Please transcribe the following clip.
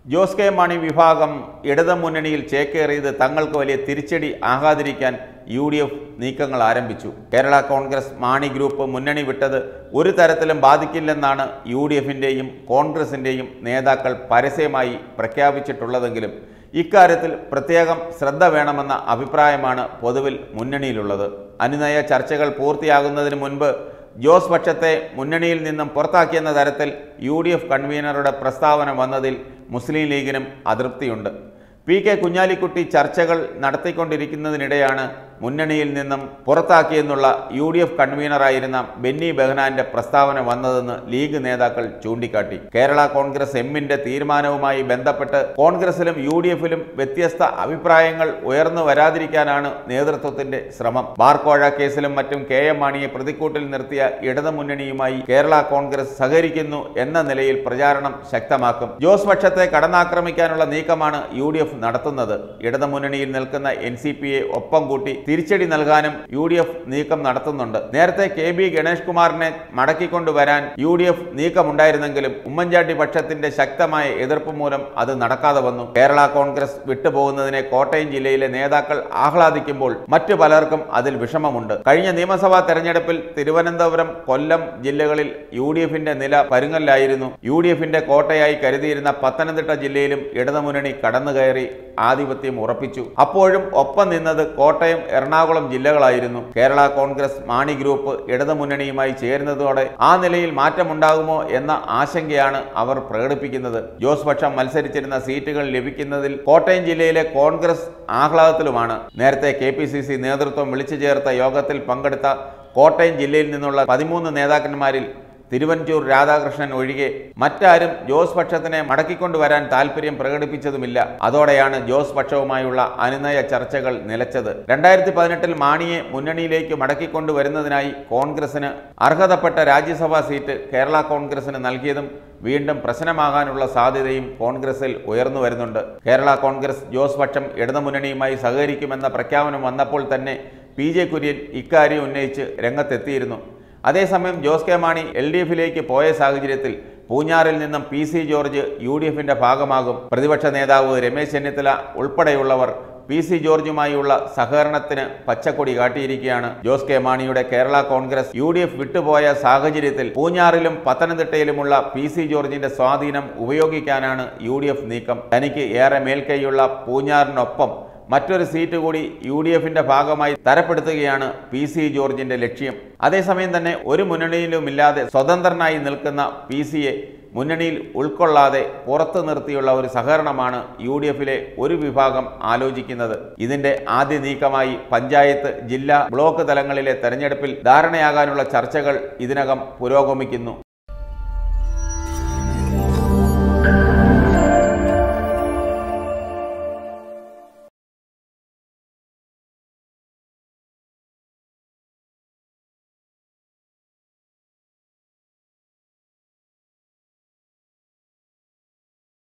Jose K Mani വിഭാഗം ഇടത് മുന്നണിയിൽ ചേക്കേറിയത് തങ്ങൾക്ക് വലിയ തിരിച്ചടി ആകാതിരിക്കാൻ യു ഡി എഫ് നീക്കങ്ങൾ ആരംഭിച്ചു കേരള കോൺഗ്രസ് മാണി ഗ്രൂപ്പ് മുന്നണി വിട്ടത് ഒരു തരത്തിലും ബാധിക്കില്ലെന്നാണ് യു ഡി എഫിൻ്റെയും കോൺഗ്രസിൻ്റെയും നേതാക്കൾ പരസ്യമായി പ്രഖ്യാപിച്ചിട്ടുള്ളതെങ്കിലും ഇക്കാര്യത്തിൽ പ്രത്യേകം ശ്രദ്ധ വേണമെന്ന അഭിപ്രായമാണ് പൊതുവിൽ മുന്നണിയിലുള്ളത് അനുനയ ചർച്ചകൾ പൂർത്തിയാകുന്നതിന് മുൻപ് ജോസ് പക്ഷത്തെ മുന്നണിയിൽ നിന്നും പുറത്താക്കിയെന്ന തരത്തിൽ യു ഡി എഫ് കൺവീനറുടെ പ്രസ്താവന വന്നതിൽ മുസ്ലിം ലീഗിനും അതൃപ്തിയുണ്ട് പി കെ കുഞ്ഞാലിക്കുട്ടി ചർച്ചകൾ നടത്തിക്കൊണ്ടിരിക്കുന്നതിനിടെയാണ് മുന്നണിയിൽ നിന്നും പുറത്താക്കിയെന്നുള്ള യു ഡി എഫ് കൺവീനറായിരുന്ന ബെന്നി ബെഹ്നാന്റെ പ്രസ്താവന വന്നതെന്ന് ലീഗ് നേതാക്കൾ ചൂണ്ടിക്കാട്ടി കേരള കോൺഗ്രസ് എമ്മിന്റെ തീരുമാനവുമായി ബന്ധപ്പെട്ട് കോൺഗ്രസിലും യു ഡി എഫിലും വ്യത്യസ്ത അഭിപ്രായങ്ങൾ ഉയർന്നു വരാതിരിക്കാനാണ് നേതൃത്വത്തിന്റെ ശ്രമം ബാർക്കോഴ കേസിലും മറ്റും കെ എം മാണിയെ പ്രതിക്കൂട്ടിൽ നിർത്തിയ ഇടതുമുന്നണിയുമായി കേരള കോൺഗ്രസ് സഹകരിക്കുന്നു എന്ന നിലയിൽ പ്രചാരണം ശക്തമാക്കും ജോസ് പക്ഷത്തെ കടന്നാക്രമിക്കാനുള്ള നീക്കമാണ് യു ഡി എഫ് നടത്തുന്നത് ഇടതുമുന്നണിയിൽ നിൽക്കുന്ന എൻ സി പിയെ ഒപ്പം കൂട്ടി തിരിച്ചടി നൽകാനും യു ഡി എഫ് നീക്കം നടത്തുന്നുണ്ട് നേരത്തെ കെ ബി ഗണേഷ് കുമാറിനെ മടക്കിക്കൊണ്ടുവരാൻ യു ഡി എഫ് നീക്കമുണ്ടായിരുന്നെങ്കിലും ഉമ്മൻചാണ്ടി പക്ഷത്തിന്റെ ശക്തമായ എതിർപ്പ് മൂലം അത് നടക്കാതെ വന്നു കേരള കോൺഗ്രസ് വിട്ടുപോകുന്നതിനെ കോട്ടയം ജില്ലയിലെ നേതാക്കൾ ആഹ്ലാദിക്കുമ്പോൾ മറ്റു പലർക്കും അതിൽ വിഷമമുണ്ട് കഴിഞ്ഞ നിയമസഭാ തെരഞ്ഞെടുപ്പിൽ തിരുവനന്തപുരം കൊല്ലം ജില്ലകളിൽ യു ഡി എഫിന്റെ നില പരുങ്ങലിലായിരുന്നു യു ഡി എഫിന്റെ കോട്ടയായി കരുതിയിരുന്ന പത്തനംതിട്ട ജില്ലയിലും ഇടതുമുന്നണി കടന്നുകയറി ആധിപത്യം ഉറപ്പിച്ചു അപ്പോഴും ഒപ്പം നിന്നത് കോട്ടയം എറണാകുളം ജില്ലകളായിരുന്നു കേരള കോൺഗ്രസ് മാണി ഗ്രൂപ്പ് ഇടതുമുന്നണിയുമായി ചേരുന്നതോടെ ആ നിലയിൽ മാറ്റമുണ്ടാകുമോ എന്ന ആശങ്കയാണ് അവർ പ്രകടിപ്പിക്കുന്നത് ജോസ് പക്ഷം മത്സരിച്ചിരുന്ന സീറ്റുകൾ ലഭിക്കുന്നതിൽ കോട്ടയം ജില്ലയിലെ കോൺഗ്രസ് ആഹ്ലാദത്തിലുമാണ് നേരത്തെ കെ പി സി സി നേതൃത്വം വിളിച്ചു ചേർത്ത യോഗത്തിൽ പങ്കെടുത്ത കോട്ടയം ജില്ലയിൽ നിന്നുള്ള പതിമൂന്ന് നേതാക്കന്മാരിൽ തിരുവഞ്ചൂർ രാധാകൃഷ്ണൻ ഒഴികെ മറ്റാരും ജോസ് പക്ഷത്തിനെ മടക്കിക്കൊണ്ടുവരാൻ താല്പര്യം പ്രകടിപ്പിച്ചതുമില്ല അതോടെയാണ് ജോസ് പക്ഷവുമായുള്ള അനുനയ ചർച്ചകൾ നിലച്ചത് രണ്ടായിരത്തി പതിനെട്ടിൽ മാണിയെ മുന്നണിയിലേക്ക് മടക്കിക്കൊണ്ടുവരുന്നതിനായി കോൺഗ്രസിന് അർഹതപ്പെട്ട രാജ്യസഭാ സീറ്റ് കേരള കോൺഗ്രസിന് നൽകിയതും വീണ്ടും പ്രശ്നമാകാനുള്ള സാധ്യതയും കോൺഗ്രസിൽ ഉയർന്നു വരുന്നുണ്ട് കേരള കോൺഗ്രസ് ജോസ് പക്ഷം ഇടതുമുന്നണിയുമായി സഹകരിക്കുമെന്ന പ്രഖ്യാപനം വന്നപ്പോൾ തന്നെ പി ജെ കുര്യൻ ഇക്കാര്യം ഉന്നയിച്ച് രംഗത്തെത്തിയിരുന്നു അതേസമയം Jose K Mani L D എഫിലേക്ക് പോയ സാഹചര്യത്തിൽ പൂഞ്ഞാറിൽ നിന്നും P C George U D എഫിന്റെ ഭാഗമാകും പ്രതിപക്ഷ നേതാവ് രമേശ് ചെന്നിത്തല ഉൾപ്പെടെയുള്ളവർ പി സി ജോർജുമായുള്ള സഹകരണത്തിന് പച്ചക്കൊടി കാട്ടിയിരിക്കുകയാണ് ജോസ് കെ മാണിയുടെ Kerala Congress U D F വിട്ടുപോയ സാഹചര്യത്തിൽ പൂഞ്ഞാറിലും പത്തനംതിട്ടയിലുമുള്ള പി സി ജോർജിന്റെ സ്വാധീനം ഉപയോഗിക്കാനാണ് യു ഡി എഫ് നീക്കം തനിക്ക് ഏറെ മേൽക്കൈയുള്ള പൂഞ്ഞാറിനൊപ്പം മറ്റൊരു സീറ്റ് കൂടി യു ഡി എഫിന്റെ ഭാഗമായി തരപ്പെടുത്തുകയാണ് പി സി ജോർജിന്റെ ലക്ഷ്യം അതേസമയം തന്നെ ഒരു മുന്നണിയിലുമില്ലാതെ സ്വതന്ത്രനായി നിൽക്കുന്ന പി സിയെ മുന്നണിയിൽ ഉൾക്കൊള്ളാതെ പുറത്തു നിർത്തിയുള്ള ഒരു സഹകരണമാണ് യു ഡി എഫിലെ ഒരു വിഭാഗം ആലോചിക്കുന്നത് ഇതിന്റെ ആദ്യ നീക്കമായി പഞ്ചായത്ത് ജില്ലാ ബ്ലോക്ക് തലങ്ങളിലെ തെരഞ്ഞെടുപ്പിൽ ധാരണയാകാനുള്ള ചർച്ചകൾ ഇതിനകം പുരോഗമിക്കുന്നു